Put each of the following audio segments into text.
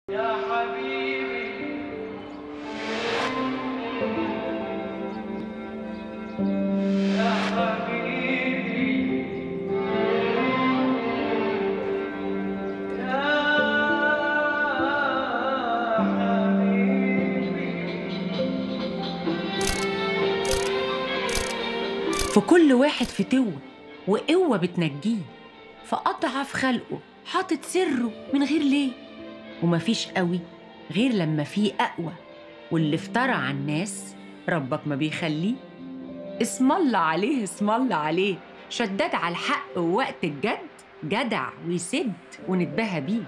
يا حبيبي يا حبيبي يا حبيبي في كل واحد فتوة وقوة بتنجيه فأضعف خلقه حاطط سره من غير ليه ومفيش قوي غير لما فيه أقوى واللي افترى على الناس ربك ما بيخليه اسم الله عليه اسم الله عليه شداد على الحق ووقت الجد جدع ويسد ونتباهى بيه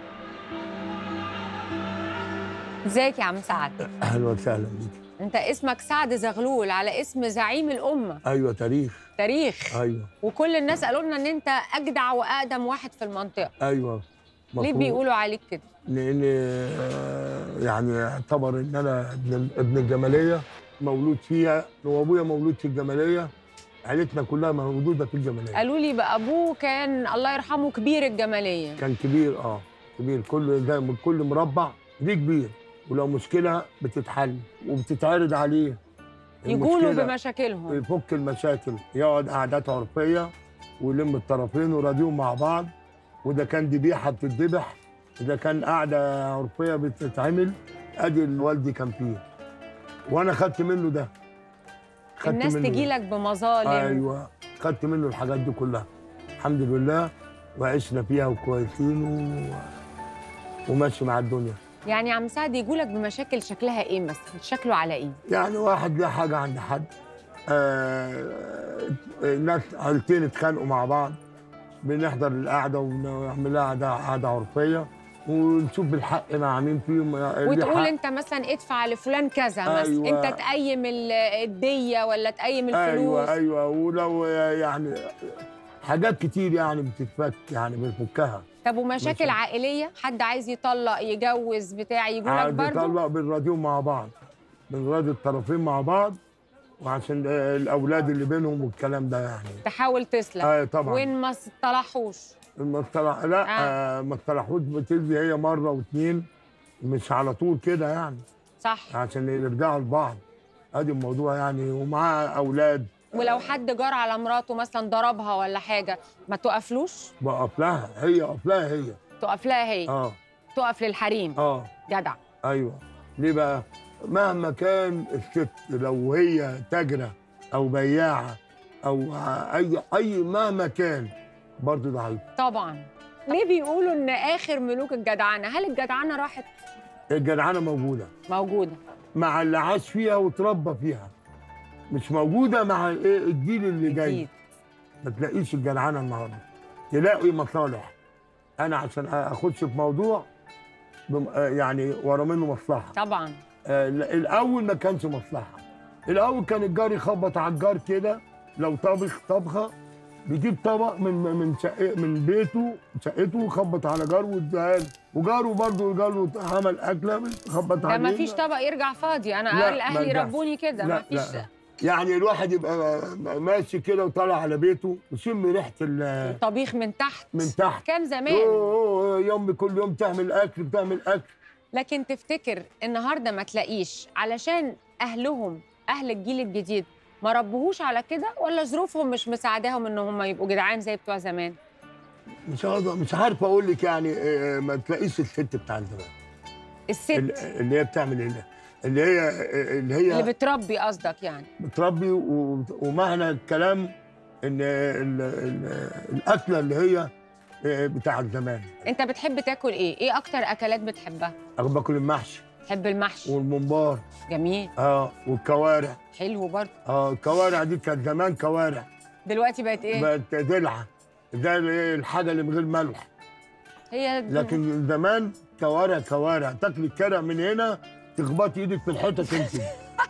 ازيك يا عم سعد اهلا وسهلا بيك انت اسمك سعد زغلول على اسم زعيم الامه ايوه تاريخ تاريخ ايوه وكل الناس قالوا لنا ان انت اجدع واقدم واحد في المنطقه ايوه ليه مفروض. بيقولوا عليك كده لان آه، يعني يعتبر ان انا ابن ابن الجماليه مولود فيها وابويا مولود في الجماليه عيلتنا كلها مولوده في الجماليه قالوا لي بقى ابوه كان الله يرحمه كبير الجماليه كان كبير اه كبير كل ده كل مربع ليه كبير ولو مشكله بتتحل وبتتعرض عليه يقولوا المشكلة بمشاكلهم يفك المشاكل يقعد قعدات عرفيه ويلم الطرفين ويراضيهم مع بعض وده كان ذبيحه بتتذبح ده كان قعده عرفيه بتتعمل ادي اللي والدي كان فيه وانا خدت منه ده خدت الناس منه تجي ده. لك بمظالم ايوه خدت منه الحاجات دي كلها الحمد لله وعشنا فيها وكويسين و... وماشي مع الدنيا يعني عم سعد يجوا لك بمشاكل شكلها ايه مثلا شكله على ايه يعني واحد ليه حاجة عند حد آه ناس عيلتين اتخانقوا مع بعض بنحضر القعدة ونعمل لها قعدة قعدة عرفية ونشوف الحق مع مين فيهم اللي وتقول حق. انت مثلا ادفع لفلان كذا مثلا أيوة. انت تقيم ال- الديه ولا تقيم الفلوس ايوه ايوه ولو يعني حاجات كتير يعني بتتفك يعني بنفكها طب ومشاكل ماشي. عائليه حد عايز يطلق يجوز بتاع يجوا لك عاد برضه يطلق بنراضيهم مع بعض بنراضي الطرفين مع بعض وعشان الاولاد اللي بينهم والكلام ده يعني تحاول تسلم اي طبعا وين ما اصطلحوش ما اصطلح لا آه. آه. ما اصطلحوش بتلزي هي مره واثنين مش على طول كده يعني صح عشان يرجعوا لبعض ادي الموضوع يعني ومعاه اولاد ولو حد جار على مراته مثلا ضربها ولا حاجه ما توقفلوش بقف لها هي اقف لها هي تقف لها هي اه تقف للحريم اه جدع ايوه ليه بقى مهما كان الست لو هي تاجره او بياعه او اي اي مهما كان برضه ضعيف طبعا ليه بيقولوا ان اخر ملوك الجدعنه هل الجدعنه راحت الجدعنه موجوده موجوده مع اللي عاش فيها وتربى فيها مش موجوده مع الايه الجيل اللي جاي أكيد. ما تلاقيش الجدعنه النهارده تلاقي مصالح انا عشان اخدش في موضوع بم- آه يعني ورا منه مصلحه طبعا آه، لا، الاول ما كانش مصلحه الاول كان الجار يخبط على الجار كده لو طبخ طبخه بيجيب طبق من من شقه من بيته شقته يخبط على جاره واداها له وجاره برضه جاره عمل اكله يخبط ده عليه ما فيش طبق يرجع فاضي انا لا، قال ما اهلي يرجعش. ربوني كده ما لا فيش لا يعني الواحد يبقى ماشي كده وطالع على بيته ويشم ريحه ال- طبيخ من تحت من تحت كان زمان أوه، أوه، يوم كل يوم تعمل اكل بتعمل اكل لكن تفتكر النهارده ما تلاقيش علشان اهلهم اهل الجيل الجديد ما ربوهوش على كده ولا ظروفهم مش مساعداهم ان هم يبقوا جدعان زي بتوع زمان مش عارف مش عارف اقول لك يعني آه، ما تلاقيش الست بتاع زمان الست ال- اللي هي بتعمل ايه اللي هي اللي هي اللي بتربي قصدك يعني بتربي و- ومعنى الكلام ان ال- ال- الاكله اللي هي آه، بتاع زمان انت بتحب تاكل ايه ايه اكتر اكلات بتحبها انا باكل المحشي تحب المحشي والممبار جميل اه والكوارع حلو برضه اه الكوارع دي كانت زمان كوارع دلوقتي بقت ايه بقت دلعه ده اللي هي الحاجه اللي من غير ملح هي لكن زمان كوارع كوارع تاكل الكرع من هنا تخبطي ايدك في الحيطه تنزل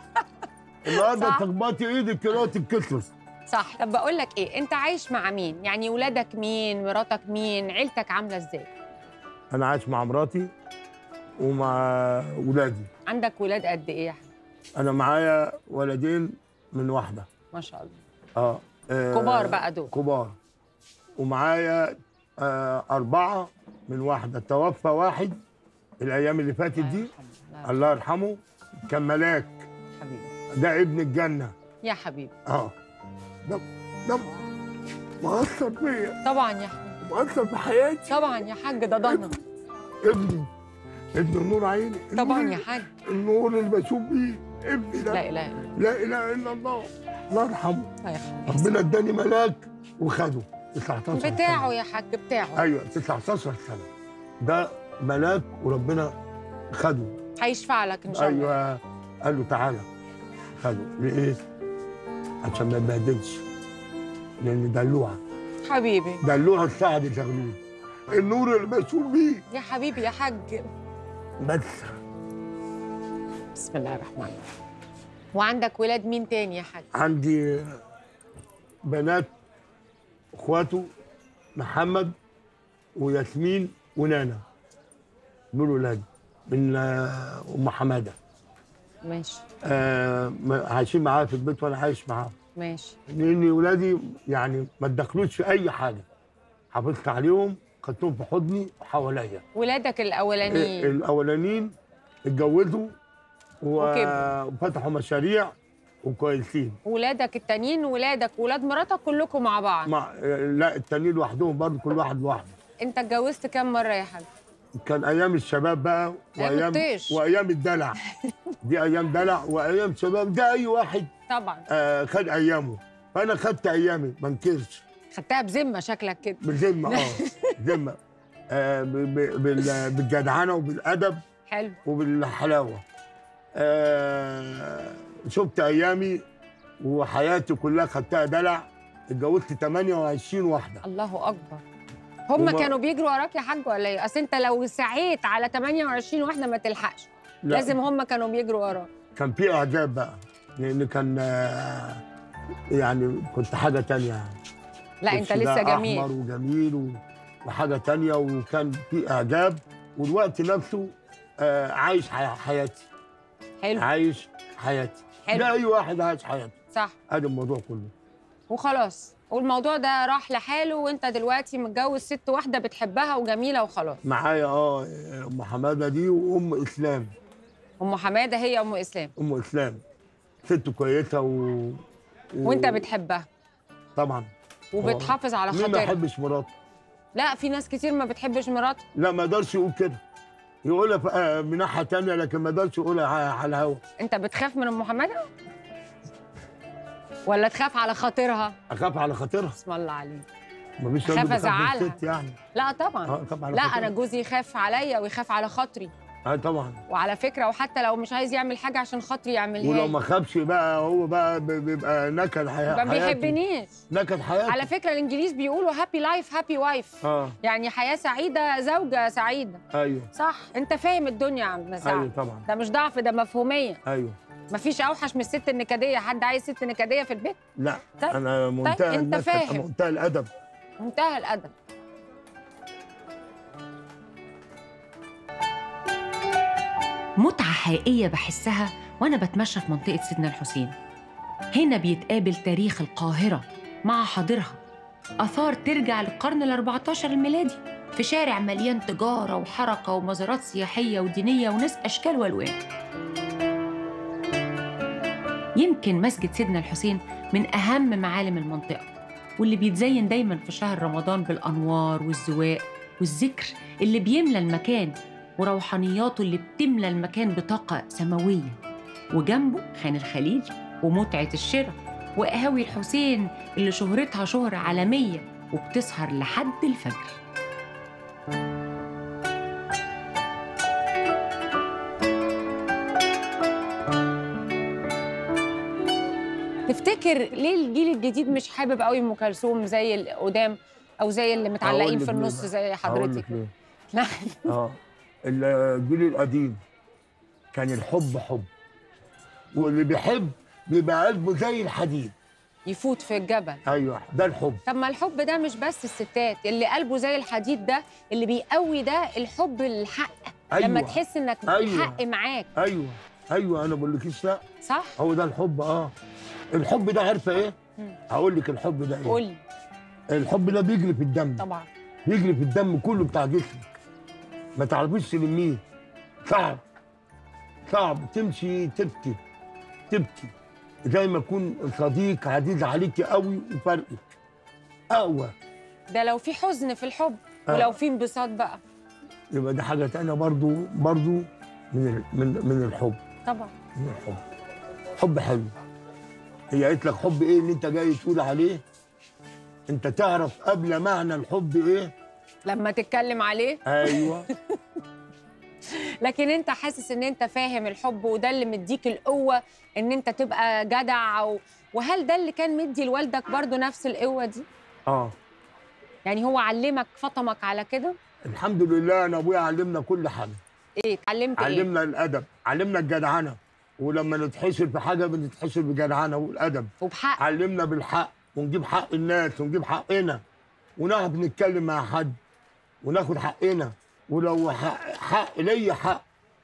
النهارده صح. تخبطي ايدك كده تتكسر صح طب بقول لك ايه انت عايش مع مين يعني ولادك مين مراتك مين عيلتك عامله ازاي انا عايش مع مراتي ومع ولادي عندك ولاد قد ايه يا حبيبي؟ انا معايا ولدين من واحده ما شاء الله اه آه، كبار بقى دول. كبار ومعايا آه أربعة من واحدة توفى واحد الايام اللي فاتت دي الله الله يرحمه كان ملاك حبيبي ده ابن الجنه يا حبيبي اه ده ده مؤثر فيا طبعا يا حبيبي مؤثر في حياتي طبعا يا حاج ده ضنا ابني ابن نور عيني طبعا النور- يا حاج النور اللي بشوف بيه ابني ده لا اله الا الله لا اله الا الله الله يرحمه لا يا حبيبي ربنا اداني ملاك وخده 19 سنة. بتاعه يا حاج بتاعه ايوه 19 سنه ده ملاك وربنا خده هيشفع لك ان شاء الله ايوه قال له تعالى خده ليه؟ عشان ما يبهدلش لان دلوعه حبيبي دلوعه سعد زغلول النور اللي بشوف بيه يا حبيبي يا حاج بس بسم الله الرحمن الرحيم وعندك ولاد مين تاني يا حاج عندي بنات اخواته محمد وياسمين ونانا دول ولاد من آه، ام حماده ماشي آه، ما- عايشين معايا في البيت وانا عايش معاهم ماشي لان ولادي يعني ما تدخلوش في اي حاجه حافظت عليهم خدتهم في حضني وحواليا ولادك إيه، الاولانيين الاولانيين اتجوزوا و- وكبروا. وفتحوا مشاريع وكويسين ولادك التانيين ولادك ولاد مراتك كلكم مع بعض مع لا التانيين لوحدهم برضه كل واحد لوحده انت اتجوزت كام مره يا حاج كان ايام الشباب بقى أيام وايام الطيش. وايام الدلع دي ايام دلع وايام شباب ده اي واحد طبعا آه خد ايامه فانا خدت ايامي ما انكرش خدتها بذمه شكلك كده بالذمه اه ذمه آه ب- ب- بال- بالجدعنه وبالادب حلو وبالحلاوه آه شفت ايامي وحياتي كلها خدتها دلع اتجوزت 28 واحده الله اكبر هم وما- كانوا بيجروا وراك يا حاج ولا ايه؟ اصل انت لو سعيت على 28 واحده ما تلحقش لا، لازم هم كانوا بيجروا وراك كان في اعجاب بقى لان كان آه، يعني كنت حاجه تانية يعني لا انت كنت ده لسه جميل احمر وجميل و- وحاجه تانية وكان في اعجاب والوقت نفسه آه، عايش حي- حياتي حلو عايش حياتي حلو. لا اي واحد عايش حياته صح ادي الموضوع كله وخلاص والموضوع ده راح لحاله وانت دلوقتي متجوز ست واحده بتحبها وجميله وخلاص معايا اه ام حماده دي وام اسلام ام حماده هي ام اسلام ام اسلام ست كويسه و... و... وانت بتحبها طبعا وبتحافظ على مين ما خاطرها يحبش مراته لا في ناس كتير ما بتحبش مراته لا ما يقدرش يقول كده يقولها في- آه، من ناحيه تانية لكن ما يقدرش يقولها ع- على الهوا انت بتخاف من ام حماده ولا تخاف على خاطرها اخاف على خاطرها بسم الله عليك مفيش أخاف راجل بيخاف من أزعلها. الست يعني لا طبعا اه اخاف على لا خاطرها. انا جوزي يخاف عليا ويخاف على خاطري اه طبعا وعلى فكره وحتى لو مش عايز يعمل حاجه عشان خاطري يعملها ولو لي. ما خافش بقى هو بقى ب- بيبقى نكد حياته ما بيحبنيش نكد حياته على فكره الانجليز بيقولوا هابي لايف هابي وايف اه يعني حياه سعيده زوجه سعيده ايوه صح انت فاهم الدنيا يا عم ايوه سعد طبعا ده مش ضعف ده مفهوميه ايوه مفيش اوحش من الست النكديه حد عايز ست نكديه في البيت لا طيب، انا منتهى أنت النكد فاهم. منتهى الادب منتهى الادب متعة حقيقية بحسها وأنا بتمشى في منطقة سيدنا الحسين هنا بيتقابل تاريخ القاهرة مع حاضرها آثار ترجع للقرن ال 14 الميلادي في شارع مليان تجارة وحركة ومزارات سياحية ودينية وناس أشكال وألوان يمكن مسجد سيدنا الحسين من أهم معالم المنطقة واللي بيتزين دايما في شهر رمضان بالأنوار والزواق والذكر اللي بيملى المكان وروحانياته اللي بتملى المكان بطاقة سماوية وجنبه خان الخليل ومتعة الشراء وقهاوي الحسين اللي شهرتها شهرة عالمية وبتسهر لحد الفجر تفتكر ليه الجيل الجديد مش حابب قوي ام كلثوم زي القدام او زي اللي متعلقين هقول في لك النص ليه زي بقى. هقول حضرتك لك ليه لا اه الجيل القديم كان الحب حب واللي بيحب بيبقى قلبه زي الحديد يفوت في الجبل ايوه ده الحب طب ما الحب ده مش بس الستات اللي قلبه زي الحديد ده اللي بيقوي ده الحب الحق أيوة. لما تحس انك أيوة. الحق معاك ايوه ايوه انا بقول لكيش لا صح هو ده الحب اه الحب ده عارفه ايه مم. هقول لك الحب ده ايه قولي الحب ده بيجري في الدم طبعا بيجري في الدم كله بتاع جسمك ما تعرفيش تلميه صعب صعب تمشي تبكي تبكي زي ما يكون صديق عزيز عليكي قوي وفرقك اقوى ده لو في حزن في الحب آه. ولو في انبساط بقى يبقى دي حاجه تانية برضو برضو من ال- من من الحب طبعا من الحب حب حلو هي قالت لك حب ايه اللي انت جاي تقول عليه انت تعرف قبل معنى الحب ايه لما تتكلم عليه ايوه لكن انت حاسس ان انت فاهم الحب وده اللي مديك القوه ان انت تبقى جدع و... وهل ده اللي كان مدي لوالدك برضو نفس القوه دي اه يعني هو علمك فطمك على كده الحمد لله انا ابويا علمنا كل حاجه ايه اتعلمت ايه علمنا الادب علمنا الجدعنه ولما نتحشر في حاجه بنتحشر بجدعنه والادب وبحق علمنا بالحق ونجيب حق الناس ونجيب حقنا ونعرف نتكلم مع حد وناخد حقنا ولو حق, حق ليا حق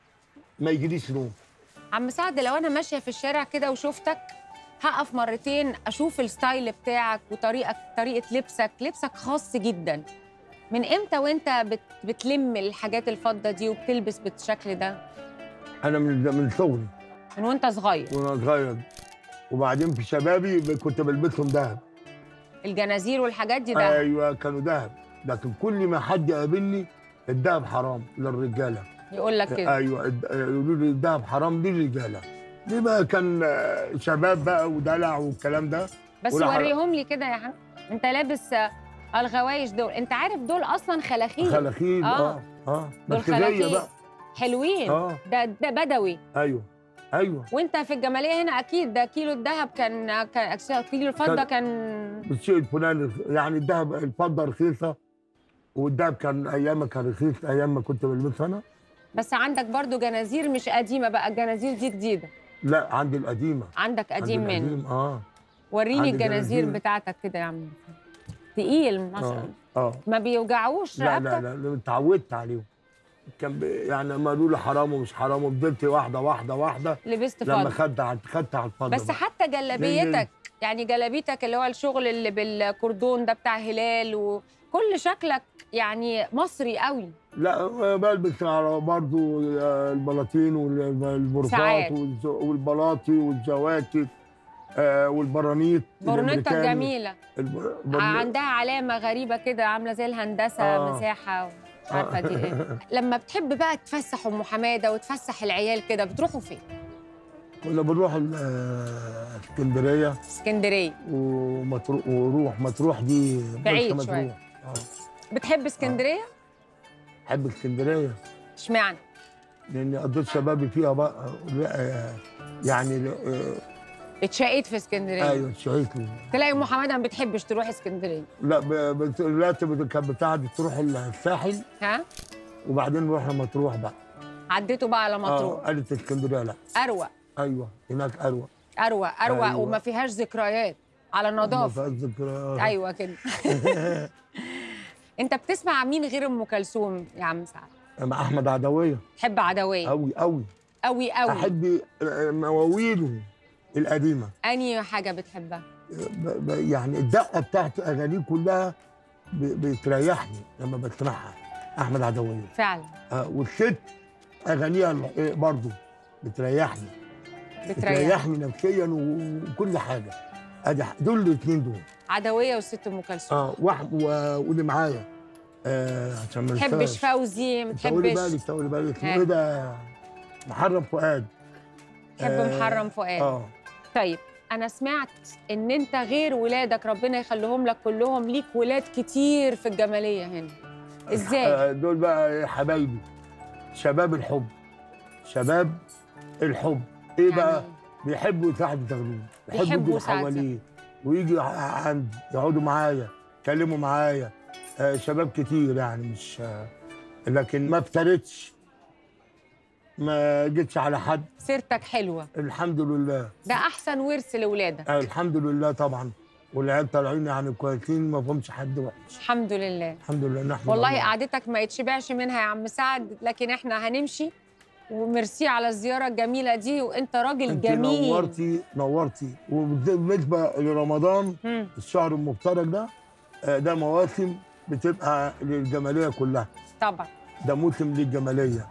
ما يجريش نوم عم سعد لو انا ماشيه في الشارع كده وشفتك هقف مرتين اشوف الستايل بتاعك وطريقه طريقه لبسك لبسك خاص جدا من امتى وانت بت... بتلم الحاجات الفضه دي وبتلبس بالشكل ده انا من من صغري من وانت صغير وانا صغير وبعدين في شبابي كنت بلبسهم ذهب الجنازير والحاجات دي ده ايوه كانوا ذهب لكن كل ما حد يقابلني الذهب حرام للرجاله يقول لك كده ايوه الد- يقولوا لي الذهب حرام للرجاله دي بقى كان آه، شباب بقى ودلع والكلام ده بس ولا حرام. وريهم لي كده يا حاج انت لابس آه، الغوايش دول انت عارف دول اصلا خلاخيل خلاخيل آه. اه اه دول بس غية خلاخيل بقى حلوين اه ده ده بدوي ايوه ايوه وانت في الجماليه هنا اكيد ده كيلو الذهب كان كان كيلو الفضه كان- كان بالشيء الفلاني يعني الذهب الفضه رخيصه والذهب كان ايام كان رخيص ايام ما كنت بلبسها انا بس عندك برضو جنازير مش قديمه بقى الجنازير دي جديده لا عندي القديمه عندك عندي قديم منه القديم اه وريني عندي الجنازير جنازير. بتاعتك كده يا عم تقيل ما شاء اه الله اه ما بيوجعوش لا رقبتك لا لا لا، اتعودت عليهم كان بي- يعني لما قالوا لي حرام ومش حرام وفضلت واحده واحده واحده لبست لما فضه خدت على خدت على الفضه بس بقى. حتى جلابيتك يعني جلابيتك اللي هو الشغل اللي بالكردون ده بتاع هلال وكل شكلك يعني مصري قوي لا بلبس على برضو البلاطين والبرفات ساعات. والز- والبلاطي والجواكت آه، والبرانيت برنتك الأمريكاني. جميله الب- برن- عندها علامه غريبه كده عامله زي الهندسه آه. مساحه مش عارفه دي ايه لما بتحب بقى تفسح ام حماده وتفسح العيال كده بتروحوا فين كنا بنروح ال- آه، اسكندريه اسكندريه ومطروح وروح مطروح دي بعيد مرسى شوية. مطروح. اه بتحب اسكندريه بحب اسكندريه اشمعنى لاني قضيت شبابي فيها بقى آه، يعني آه، اتشقيت في اسكندريه ايوه شعيت لي تلاقي ام حماده ما بتحبش تروح اسكندريه لا ب- بت- دلوقتي بت- كانت بتاعتي تروح الساحل ها وبعدين رحنا مطروح بقى عديتوا بقى على اه مطروح قالت اسكندريه لا اروق ايوه هناك اروق اروق اروق أيوة. وما فيهاش ذكريات على النظافه ما فيهاش ذكريات ايوه كده انت بتسمع مين غير ام كلثوم يا عم سعد مع احمد عدويه تحب عدويه قوي قوي قوي قوي احب مواويله القديمه انهي حاجه بتحبها ب- ب- يعني الدقه بتاعت اغانيه كلها ب- بتريحني لما بسمعها احمد عدويه فعلا آه والست اغانيها ال- برضه بتريحني بتريح بتريحني نفسيا و- وكل حاجه ادي ح- دول الاثنين دول عدويه وست ام كلثوم اه واحد و- واللي معايا آه عشان ما ما تحبش ننساش. فوزي ما تقولي تحبش بالك تقولي بالك اسمه ها. ايه ده محرم فؤاد تحب آه، محرم فؤاد اه طيب انا سمعت ان انت غير ولادك ربنا يخليهم لك كلهم ليك ولاد كتير في الجماليه هنا ازاي آه، دول بقى إيه حبايبي شباب الحب شباب الحب ايه بقى يعني بيحبوا سعد زغلول بيحبوا بيحبوا يجوا سعد حواليه ويجي ع- عندي يقعدوا معايا يتكلموا معايا آه شباب كتير يعني مش آه لكن ما افترتش ما جيتش على حد سيرتك حلوه الحمد لله ده احسن ورث لاولادك آه الحمد لله طبعا والعيال طالعين يعني كويسين ما فهمش حد وحش الحمد لله الحمد لله نحمد والله الله. قعدتك ما يتشبعش منها يا عم سعد لكن احنا هنمشي وميرسي على الزياره الجميله دي وانت راجل انت جميل نورتي نورتي وبالنسبه لرمضان مم. الشهر المفترج ده آه، ده مواسم بتبقى للجماليه كلها طبعا ده موسم للجماليه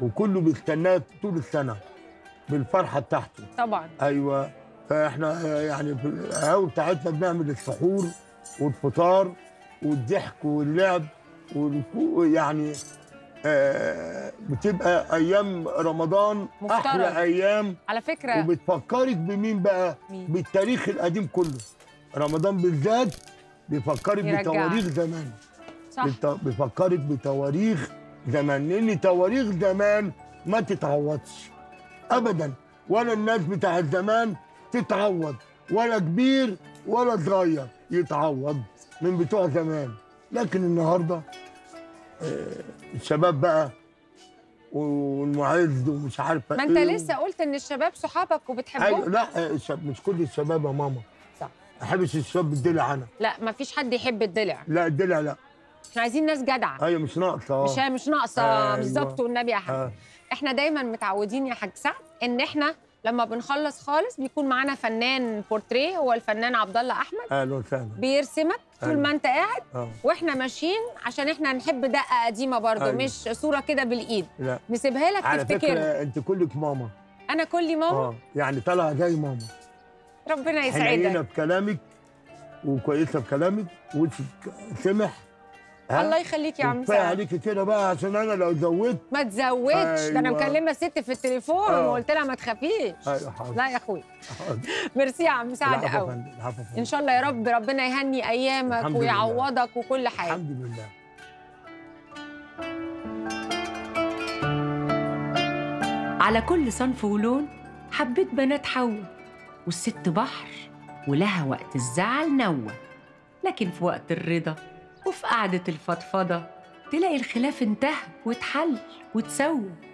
وكله بيستناه طول السنه بالفرحه بتاعته طبعا ايوه فاحنا آه، يعني في القهوه بتاعتنا بنعمل السحور والفطار والضحك واللعب والكو- يعني آه بتبقى ايام رمضان مفترض. احلى ايام على فكره وبتفكرك بمين بقى؟ مين؟ بالتاريخ القديم كله رمضان بالذات بيفكرك يرجعك. بتواريخ زمان صح بت- بيفكرك بتواريخ زمان لان تواريخ زمان ما تتعوضش ابدا ولا الناس بتاع زمان تتعوض ولا كبير ولا صغير يتعوض من بتوع زمان لكن النهارده آه، الشباب بقى والمعز ومش عارفه ما انت إيه. لسه قلت ان الشباب صحابك ايوه وبتحبهم لا الشب... مش كل الشباب يا ماما صح. ما احبش الشباب بالدلع انا لا ما فيش حد يحب الدلع لا الدلع لا احنا عايزين ناس جدعه ايوه مش ناقصه مش مش ناقصه أيوة. بالظبط والنبي يا حاج آه. احنا دايما متعودين يا حاج سعد ان احنا لما بنخلص خالص بيكون معانا فنان بورتريه هو الفنان عبد الله احمد اهلا وسهلا بيرسمك طول أيوة. ما انت قاعد اه واحنا ماشيين عشان احنا نحب دقه قديمه برضو أيوة. مش صوره كده بالايد لا نسيبها لك على تفتكرنا فكره انت كلك ماما انا كلي ماما اه يعني طالعه زي ماما ربنا حنينه يسعدك بكلامك وكويسه بكلامك وشك سمح ها؟ الله يخليك يا عم وكفايه سعد عليكي كده بقى عشان انا لو زودت ما تزودش ده انا أيوة. مكلمه ست في التليفون آه. وقلت لها ما تخافيش ايوه حاضر لا يا اخوي حاضر. ميرسي يا عم سعد العفو يا قوي فندم، العفو يا فندم. ان شاء الله يا رب ربنا يهني ايامك الحمد لله. ويعوضك وكل حاجه الحمد لله على كل صنف ولون حبيت بنات حوا والست بحر ولها وقت الزعل نوى لكن في وقت الرضا وفي قعدة الفضفضة تلاقي الخلاف انتهى واتحل وتسوى